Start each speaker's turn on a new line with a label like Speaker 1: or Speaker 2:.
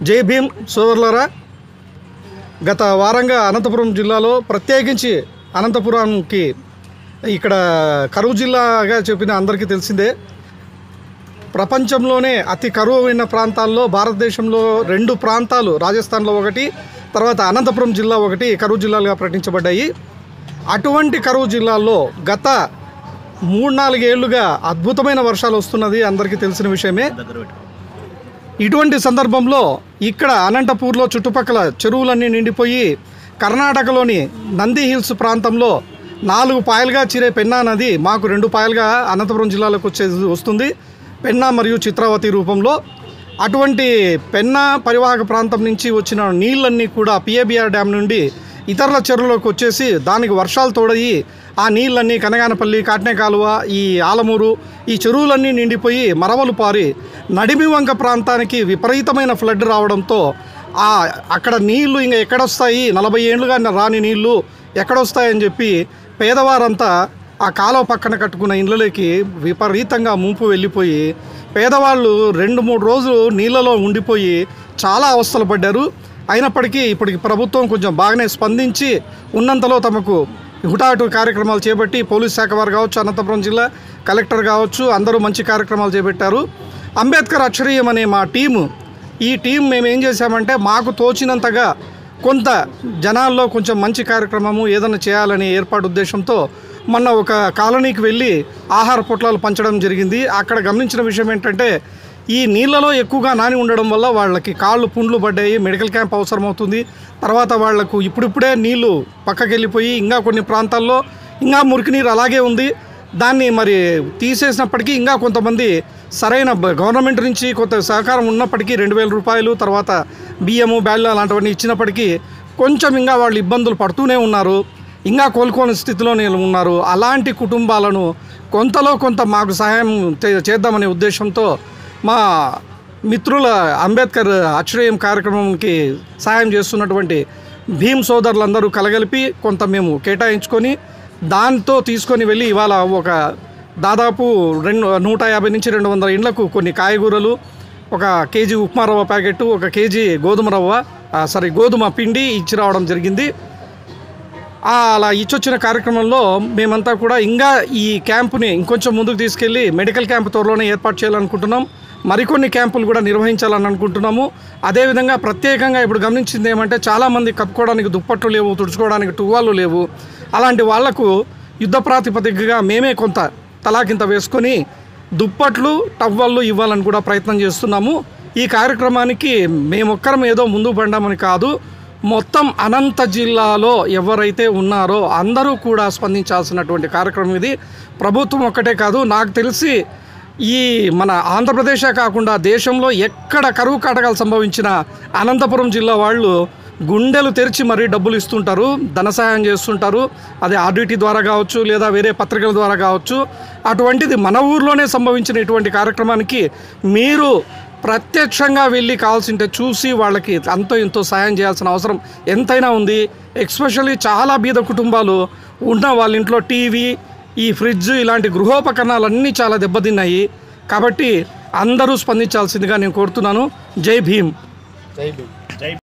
Speaker 1: జై భీమ్ సోదరులారా గత వారంగా అనంతపురం జిల్లాలో ప్రత్యేకించి అనంతపురంకి ఇక్కడ కరువు జిల్లాగా చెప్పిన అందరికీ తెలిసిందే ప్రపంచంలోనే అతి కరువు అయిన ప్రాంతాల్లో భారతదేశంలో రెండు ప్రాంతాలు రాజస్థాన్లో ఒకటి తర్వాత అనంతపురం జిల్లా ఒకటి కరువు జిల్లాలుగా ప్రకటించబడ్డాయి అటువంటి కరువు జిల్లాల్లో గత మూడు నాలుగేళ్లుగా అద్భుతమైన వర్షాలు వస్తున్నది అందరికీ తెలిసిన విషయమే ఇటువంటి సందర్భంలో ఇక్కడ అనంతపూర్లో చుట్టుపక్కల చెరువులన్నీ నిండిపోయి కర్ణాటకలోని నంది హిల్స్ ప్రాంతంలో నాలుగు పాయలుగా చిరే పెన్నా నది మాకు రెండు పాయలుగా అనంతపురం జిల్లాలోకి వచ్చేది వస్తుంది పెన్నా మరియు చిత్రావతి రూపంలో అటువంటి పెన్నా పరివాహక ప్రాంతం నుంచి వచ్చిన నీళ్ళన్నీ కూడా పిఏబిఆర్ డ్యామ్ నుండి ఇతరుల చెరువులోకి వచ్చేసి దానికి వర్షాలు తోడయి ఆ నీళ్ళన్నీ కనగానపల్లి కాట్నే కాలువ ఈ ఆలమూరు ఈ చెరువులన్నీ నిండిపోయి మరవలు పారి నడిమి వంక ప్రాంతానికి విపరీతమైన ఫ్లడ్ రావడంతో ఆ అక్కడ నీళ్లు ఇంకా ఎక్కడొస్తాయి నలభై ఏళ్ళుగా రాని నీళ్లు ఎక్కడొస్తాయని చెప్పి పేదవారంతా ఆ కాలువ పక్కన కట్టుకున్న ఇండ్లలోకి విపరీతంగా ముంపు వెళ్ళిపోయి పేదవాళ్ళు రెండు మూడు రోజులు నీళ్ళలో ఉండిపోయి చాలా అవస్థలు పడ్డారు అయినప్పటికీ ఇప్పటికి ప్రభుత్వం కొంచెం బాగానే స్పందించి ఉన్నంతలో తమకు హుటాహుటి కార్యక్రమాలు చేపట్టి పోలీస్ శాఖ వారు కావచ్చు అనంతపురం జిల్లా కలెక్టర్ కావచ్చు అందరూ మంచి కార్యక్రమాలు చేపట్టారు అంబేద్కర్ అక్షరీయం అనే మా టీము ఈ టీం మేము ఏం చేశామంటే మాకు తోచినంతగా కొంత జనాల్లో కొంచెం మంచి కార్యక్రమము ఏదైనా చేయాలనే ఏర్పాటు ఉద్దేశంతో మొన్న ఒక కాలనీకి వెళ్ళి ఆహార పొట్లాలు పంచడం జరిగింది అక్కడ గమనించిన విషయం ఏంటంటే ఈ నీళ్ళలో ఎక్కువగా నాని ఉండడం వల్ల వాళ్ళకి కాళ్ళు పుండ్లు పడ్డాయి మెడికల్ క్యాంప్ అవసరమవుతుంది తర్వాత వాళ్లకు ఇప్పుడిప్పుడే నీళ్లు పక్కకి వెళ్ళిపోయి ఇంకా కొన్ని ప్రాంతాల్లో ఇంకా మురికి నీరు అలాగే ఉంది దాన్ని మరి తీసేసినప్పటికీ ఇంకా కొంతమంది సరైన బ- గవర్నమెంట్ నుంచి కొంత సహకారం ఉన్నప్పటికీ రెండు వేల రూపాయలు తర్వాత బియ్యము బ్యాళ్ళు అలాంటివన్నీ ఇచ్చినప్పటికీ కొంచెం ఇంకా వాళ్ళు ఇబ్బందులు పడుతూనే ఉన్నారు ఇంకా కోలుకోని స్థితిలోనే ఉన్నారు అలాంటి కుటుంబాలను కొంతలో కొంత మాకు సహాయం చే- చేద్దామనే ఉద్దేశంతో మా మిత్రుల అంబేద్కర్ అక్షరయం కార్యక్రమంకి సహాయం చేస్తున్నటువంటి భీమ్ సోదరులందరూ కలగలిపి కొంత మేము కేటాయించుకొని దాంతో తీసుకొని వెళ్ళి ఇవాళ ఒక దాదాపు రెండు నూట యాభై నుంచి రెండు వందల ఇండ్లకు కొన్ని కాయగూరలు ఒక కేజీ ఉప్మా రవ్వ ప్యాకెట్ ఒక కేజీ గోధుమ రవ్వ సారీ గోధుమ పిండి ఇచ్చి రావడం జరిగింది ఆ అలా ఇచ్చొచ్చిన కార్యక్రమంలో మేమంతా కూడా ఇంకా ఈ క్యాంపుని ఇంకొంచెం ముందుకు తీసుకెళ్ళి మెడికల్ క్యాంప్ త్వరలోనే ఏర్పాటు చేయాలనుకుంటున్నాం మరికొన్ని క్యాంపులు కూడా నిర్వహించాలని అనుకుంటున్నాము అదేవిధంగా ప్రత్యేకంగా ఇప్పుడు గమనించింది ఏమంటే చాలామంది కప్పుకోవడానికి దుప్పట్లు లేవు తుడుచుకోవడానికి టువ్వాళ్ళు లేవు అలాంటి వాళ్లకు యుద్ధ ప్రాతిపదికగా మేమే కొంత తలాకింత వేసుకొని దుప్పట్లు టవ్వళ్ళు ఇవ్వాలని కూడా ప్రయత్నం చేస్తున్నాము ఈ కార్యక్రమానికి మేమొక్కరం ఏదో ముందు పడ్డామని కాదు మొత్తం అనంత జిల్లాలో ఎవరైతే ఉన్నారో అందరూ కూడా స్పందించాల్సినటువంటి కార్యక్రమం ఇది ప్రభుత్వం ఒక్కటే కాదు నాకు తెలిసి ఈ మన ఆంధ్రప్రదేశే కాకుండా దేశంలో ఎక్కడ కరువు కాటకాలు సంభవించిన అనంతపురం జిల్లా వాళ్ళు గుండెలు తెరిచి మరీ డబ్బులు ఇస్తుంటారు ధన సహాయం చేస్తుంటారు అది ఆర్డిటీ ద్వారా కావచ్చు లేదా వేరే పత్రికల ద్వారా కావచ్చు అటువంటిది మన ఊర్లోనే సంభవించిన ఇటువంటి కార్యక్రమానికి మీరు ప్రత్యక్షంగా వెళ్ళి కావాల్సింటే చూసి వాళ్ళకి అంతో ఇంతో సాయం చేయాల్సిన అవసరం ఎంతైనా ఉంది ఎక్స్పెషల్లీ చాలా బీద కుటుంబాలు ఉన్న వాళ్ళ ఇంట్లో టీవీ ఈ ఫ్రిడ్జ్ ఇలాంటి గృహోపకరణాలన్నీ చాలా దెబ్బతిన్నాయి కాబట్టి అందరూ స్పందించాల్సిందిగా నేను కోరుతున్నాను జై భీమ్
Speaker 2: జై భీమ్